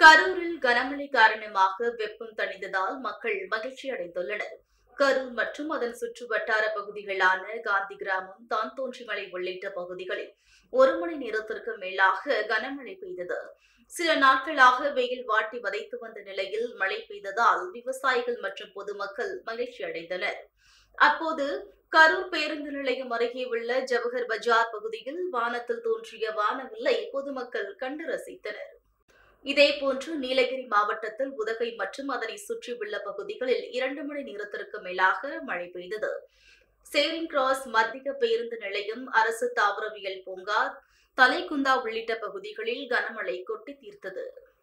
கரூரில் கனமழை காரணமாக வெப்பம் தணிந்ததால் மக்கள் மகிழ்ச்சி அடைந்துள்ளனர் கரூர் மற்றும் அதன் சுற்று வட்டார பகுதிகளான காந்தி கிராமம் தான்தோன்றிமலை உள்ளிட்ட பகுதிகளில் ஒரு மணி நேரத்திற்கு மேலாக கனமழை பெய்தது சில நாட்களாக வெயில் வாட்டி வதைத்து வந்த நிலையில் மழை பெய்ததால் விவசாயிகள் மற்றும் பொதுமக்கள் மகிழ்ச்சி அடைந்தனர் அப்போது கரூர் பேருந்து நிலையம் அருகே உள்ள ஜவஹர் பஜார் பகுதியில் வானத்தில் தோன்றிய வானவில்லை பொதுமக்கள் கண்டு ரசித்தனர் இதேபோன்று நீலகிரி மாவட்டத்தில் உதகை மற்றும் அதனை சுற்றியுள்ள பகுதிகளில் இரண்டு மணி நேரத்திற்கு மேலாக மழை பெய்தது சேரிங் கிராஸ் மத்திய பேருந்து நிலையம் அரசு தாவரவியல் பூங்கா தலைக்குந்தா உள்ளிட்ட பகுதிகளில் கனமழை கொட்டி தீர்த்தது